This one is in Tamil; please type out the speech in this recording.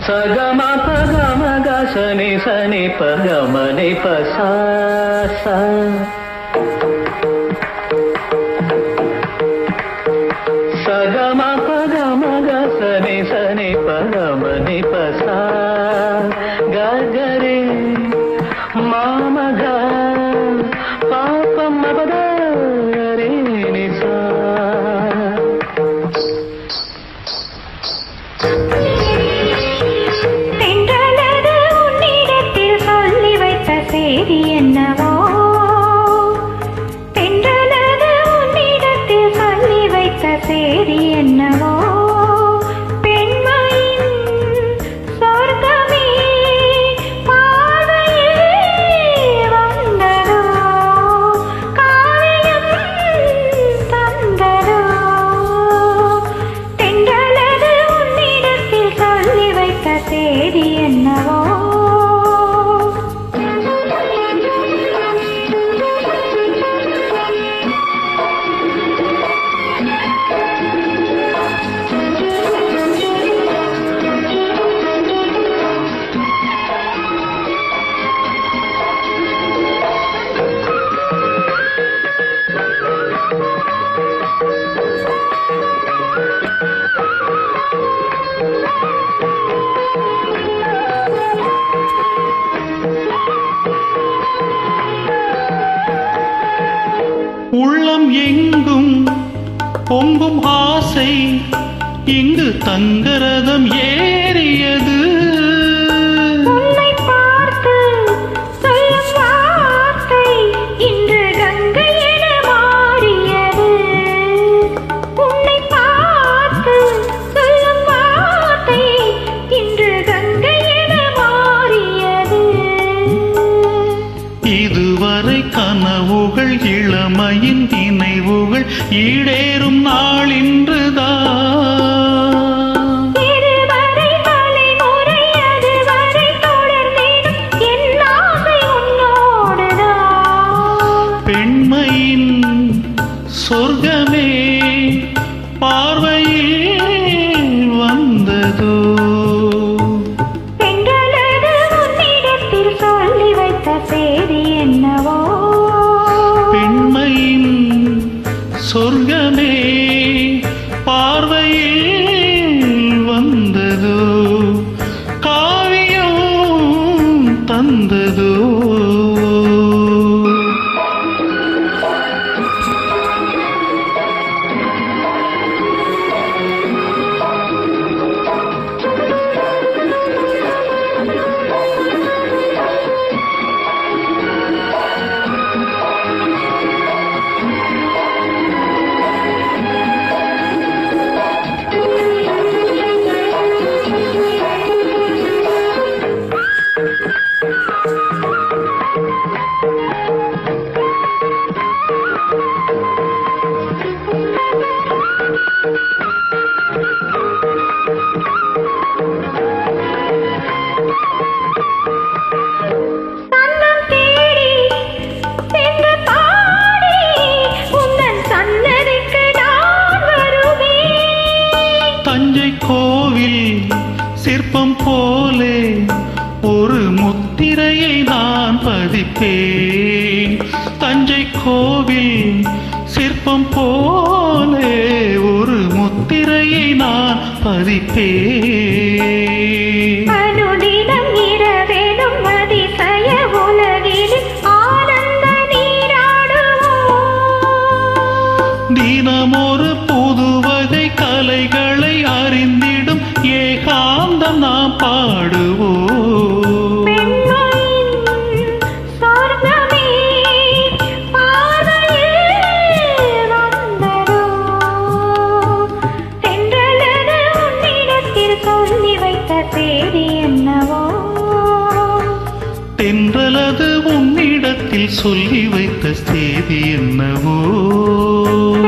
సగమ పగమ గ సని సని పగమని పస స సగమ పగమ గ సని సని పగమని పస గగరి మామ గ పాపం మపద రే నిసా தென்றலது உன்னிடத்தில் சொல்லி வைத்த செய்தி என்னவோ தென்றலது உன்னிடத்தில் சொல்லி வைத்த செய்தி என்னவோ பெண்மையின் சொர்க்கமே பாதையில் வந்ததோ காவியம் தந்ததோ தென்றலது உன்னிடத்தில் சொல்லி வைத்த செய்தி என்னவோ உள்ளம் எங்கும் பொங்கும் ஆசை இங்கு தங்கரதம் ஏறியது உன்னை பார்த்து சொல்லும் வார்த்தை இன்று கங்கை என மாறியது உன்னை பார்த்து சொல்லும் வார்த்தை இன்று கங்கை என மாறியது இதுவரை கனவுகள் இளமையின் நினைவுகள் ஈடேறும் நாள் இன்றுதான் இதுவரை தலைமுறை அதுவரை தொடர்ந்தேனும் என் ஆசை உன்னோடுதான் பெண்மையின் சொர்க்கமே பார்வையில் வந்ததோ பெண்களது உன்னிடத்தில் சொல்லி வைத்த செய்தி என்னவோ பெண்மையின் சொர்க்கமே பார்வையில் வந்ததோ காவியம் தந்ததோ சன்னம் தேடி சென்று பாடி உந்தன் சன்னதிக்கு நான் வருவேன் தஞ்சை கோவில் சிற்பம் போலே ஒரு முத்திரையை நான் பதிப்பேன் தஞ்சை கோவில் சிற்பம் போலே ஒரு முத்திரையை நான் பதிப்பேன் அனுதினம் இரவேனும் அதிசய உலகில் ஆனந்த நீராடுவோம் தினமொரு புது வகை கலைகளை அறிந்திடும் ஏகாந்தம் நாம் பாடுவோம் பெண்மையின் சொர்க்கமே பாதையில் வந்ததோ தென்றலது உன்னிடத்தில் சொல்லி வைத்த செய்தி என்னவோ தென்றலது உன்னிடத்தில் சொல்லி வைத்த செய்தி என்னவோ